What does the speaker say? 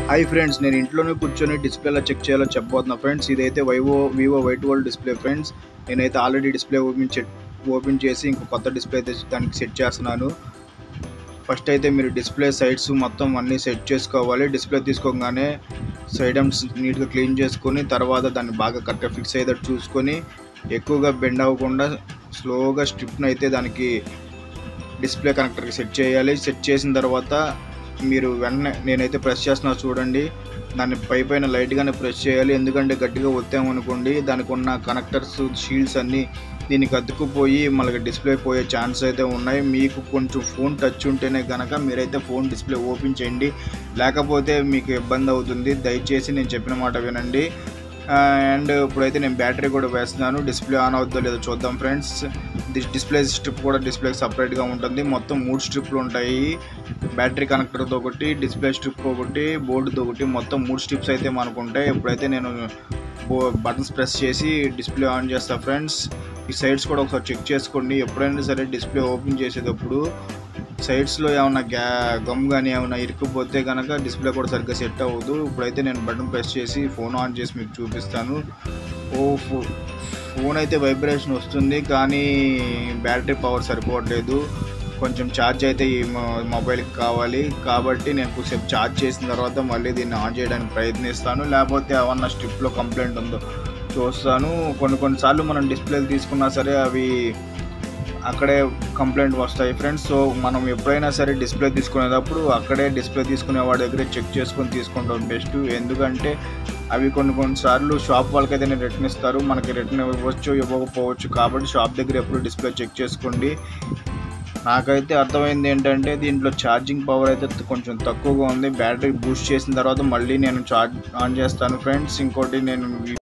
hi friends నేను ఇంట్లోనే కూర్చొని డిస్ప్లేలో చెక్ చేయాలో చెప్పబోతున్నా ఫ్రెండ్స్ ఇదైతే Vivo Vivo white world display friends నేనైతే ఆల్రెడీ డిస్ప్లే ఓపెన్ చే ఓపెన్ చేసి ఇంకో కొత్త డిస్ప్లే అయితే దానికి సెట్ చేస్తున్నాను ఫస్ట్ అయితే మీరు డిస్ప్లే సైడ్స్ మొత్తం అన్నీ సెట్ చేసుకోవాలి డిస్ప్లే తీసుకోగానే సైడ్ అండ్స్ నీట్గా క్లీన్ చేసుకొని తర్వాత దాన్ని బాగా కరెక్ట్గా ఫిక్స్ అయ్యేటట్టు చూసుకొని ఎక్కువగా బెండ్ అవ్వకుండా స్లోగా స్ట్రిప్ని అయితే దానికి డిస్ప్లే కనెక్టర్కి సెట్ చేయాలి సెట్ చేసిన తర్వాత మీరు వెంటనే నేనైతే ప్రెస్ చేస్తున్నా చూడండి దాన్ని పై పైన లైట్గానే ప్రెస్ చేయాలి ఎందుకంటే గట్టిగా ఒత్తామనుకోండి దానికి ఉన్న కనెక్టర్స్ షీల్డ్స్ అన్నీ దీనికి అతుక్కుపోయి మనకి డిస్ప్లే పోయే ఛాన్స్ అయితే ఉన్నాయి మీకు కొంచెం ఫోన్ టచ్ ఉంటేనే కనుక మీరైతే ఫోన్ డిస్ప్లే ఓపెన్ చేయండి లేకపోతే మీకు ఇబ్బంది అవుతుంది దయచేసి నేను చెప్పిన మాట వినండి అండ్ ఇప్పుడైతే నేను బ్యాటరీ కూడా వేస్తున్నాను డిస్ప్లే ఆన్ అవుతుందో లేదో చూద్దాం ఫ్రెండ్స్ డిస్ప్లే స్ట్రిప్ కూడా డిస్ప్లే సపరేట్గా ఉంటుంది మొత్తం మూడు స్ట్రిప్లు ఉంటాయి బ్యాటరీ కనెక్టర్తో ఒకటి డిస్ప్లే స్ట్రిప్ ఒకటి బోర్డుతో ఒకటి మొత్తం మూడు స్ట్రిప్స్ అయితే మనకు ఉంటాయి ఇప్పుడైతే నేను బటన్స్ ప్రెస్ చేసి డిస్ప్లే ఆన్ చేస్తా ఫ్రెండ్స్ ఈ సైడ్స్ కూడా ఒకసారి చెక్ చేసుకోండి ఎప్పుడైనా సరే డిస్ప్లే ఓపెన్ చేసేటప్పుడు సైడ్స్లో ఏమైనా గ్యా గమ్ కానీ ఏమైనా ఇరుక్కుపోతే కనుక డిస్ప్లే కూడా సరిగ్గా సెట్ అవ్వదు ఇప్పుడైతే నేను బటన్ ప్రెస్ చేసి ఫోన్ ఆన్ చేసి మీకు చూపిస్తాను ఓ ఫోన్ అయితే వైబ్రేషన్ వస్తుంది కానీ బ్యాటరీ పవర్ సరిపోవట్లేదు కొంచెం ఛార్జ్ అయితే ఈ మొబైల్కి కావాలి కాబట్టి నేను కొంచెం ఛార్జ్ చేసిన తర్వాత మళ్ళీ దీన్ని ఆన్ చేయడానికి ప్రయత్నిస్తాను లేకపోతే ఏమన్నా స్ట్రిప్లో కంప్లైంట్ ఉందో చూస్తాను కొన్ని కొన్నిసార్లు మనం డిస్ప్లేలు తీసుకున్నా సరే అవి అక్కడే కంప్లైంట్ వస్తాయి ఫ్రెండ్స్ సో మనం ఎప్పుడైనా సరే డిస్ప్లే తీసుకునేటప్పుడు అక్కడే డిస్ప్లే తీసుకునే వాడి దగ్గర చెక్ చేసుకొని తీసుకుంటాం బెస్ట్ ఎందుకంటే అవి కొన్ని కొన్నిసార్లు షాప్ వాళ్ళకైతే నేను రిటర్న్ ఇస్తారు మనకి రిటర్న్ ఇవ్వచ్చు ఇవ్వకపోవచ్చు కాబట్టి షాప్ దగ్గర ఎప్పుడు డిస్ప్లే చెక్ చేసుకోండి నాకైతే అర్థమైంది ఏంటంటే దీంట్లో ఛార్జింగ్ పవర్ అయితే కొంచెం తక్కువగా ఉంది బ్యాటరీ బూస్ట్ చేసిన తర్వాత మళ్ళీ నేను ఛార్జ్ ఆన్ చేస్తాను ఫ్రెండ్స్ ఇంకోటి నేను